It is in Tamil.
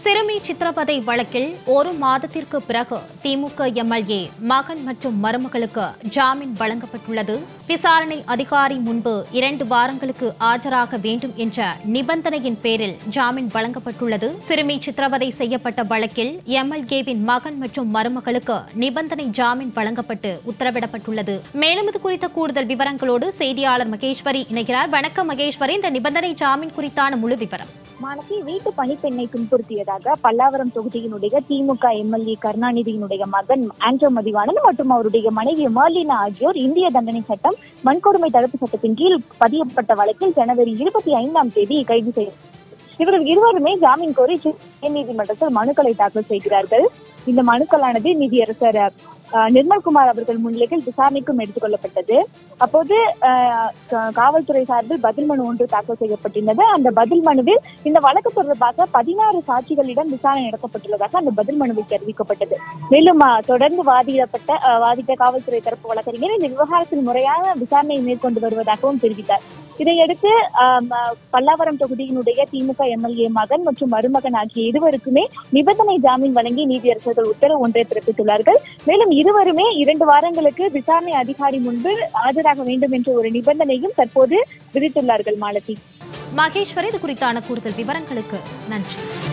சிறுமி சித்திரவதை வழக்கில் ஒரு மாதத்திற்கு பிறகு திமுக எம்எல்ஏ மகன் மற்றும் மருமகளுக்கு ஜாமீன் வழங்கப்பட்டுள்ளது விசாரணை அதிகாரி முன்பு இரண்டு வாரங்களுக்கு ஆஜராக வேண்டும் என்ற நிபந்தனையின் பேரில் ஜாமீன் வழங்கப்பட்டுள்ளது சிறுமி சித்திரவதை செய்யப்பட்ட வழக்கில் எம்எல்ஏவின் மகன் மற்றும் மருமகளுக்கு நிபந்தனை ஜாமீன் வழங்கப்பட்டு உத்தரவிடப்பட்டுள்ளது மேலும் இது குறித்த கூடுதல் விவரங்களோடு செய்தியாளர் மகேஸ்வரி இணைகிறார் வணக்கம் மகேஸ்வரி இந்த நிபந்தனை ஜாமீன் குறித்தான முழு விவரம் மாணவி வீட்டு பணிப்பெண்ணை துன்புறுத்தியதாக பல்லாவரம் தொகுதியினுடைய திமுக எம்எல்ஏ கருணாநிதியினுடைய மகன் ஆண்ட்ரோ மதிவாணன் மற்றும் அவருடைய மனைவி மர்லினா ஆகியோர் இந்திய தண்டனை சட்டம் வன்கொடுமை தடுப்பு சட்டத்தின் கீழ் பதியப்பட்ட வழக்கில் ஜனவரி இருபத்தி ஐந்தாம் தேதி கைது செய்ய இவர்கள் இருவருமே ஜாமீன் கோரி சென்னை நீதிமன்றத்தில் மனுக்களை தாக்கல் செய்கிறார்கள் இந்த மனுக்களானது நீதியரசர் அஹ், நிர்மல்குமார் அவர்கள் முன்னிலையில் விசாரணைக்கும் எடுத்துக் கொள்ளப்பட்டது அப்போது அஹ், கா- காவல்துறை சார்பில் பதில் மனு ஒன்று தாக்கல் செய்யப்பட்டிருந்தது அந்த பதில் மனுவில் இந்த வழக்கு தொடர்பாக பதினாறு சாட்சிகளிடம் விசாரணை நடத்தப்பட்டுள்ளதாக அந்த பதில் மனுவில் தெரிவிக்கப்பட்டது மேலும் அஹ், தொடர்ந்து வாதிடப்பட்ட அஹ், வாதிட்ட காவல்துறை தரப்பு வழக்கறிஞர் இந்த விவகாரத்தில் முறையான விசாரணையை மேற்கொண்டு வருவதாகவும் தெரிவித்தார் இதையடுத்து ஆம், அஹ், பல்லாவரம் தொகுதியினுடைய திமுக எம்எல்ஏ மகன் மற்றும் மருமகன் ஆகிய இருவருக்குமே நிபந்தனை ஜாமீன் வழங்கி நீதியரசர்கள் உத்தரவு ஒன்றை பிறப்பித்துள்ளார்கள் மேலும் இருவருமே இரண்டு வாரங்களுக்கு விசாரணை அதிகாரி முன்பு ஆஜராக வேண்டும் என்ற ஒரு நிபந்தனையும் தற்போது விதித்துள்ளார்கள் மாலதி மகேஸ்வரி இது குறித்தான கூடுதல் விவரங்களுக்கு நன்றி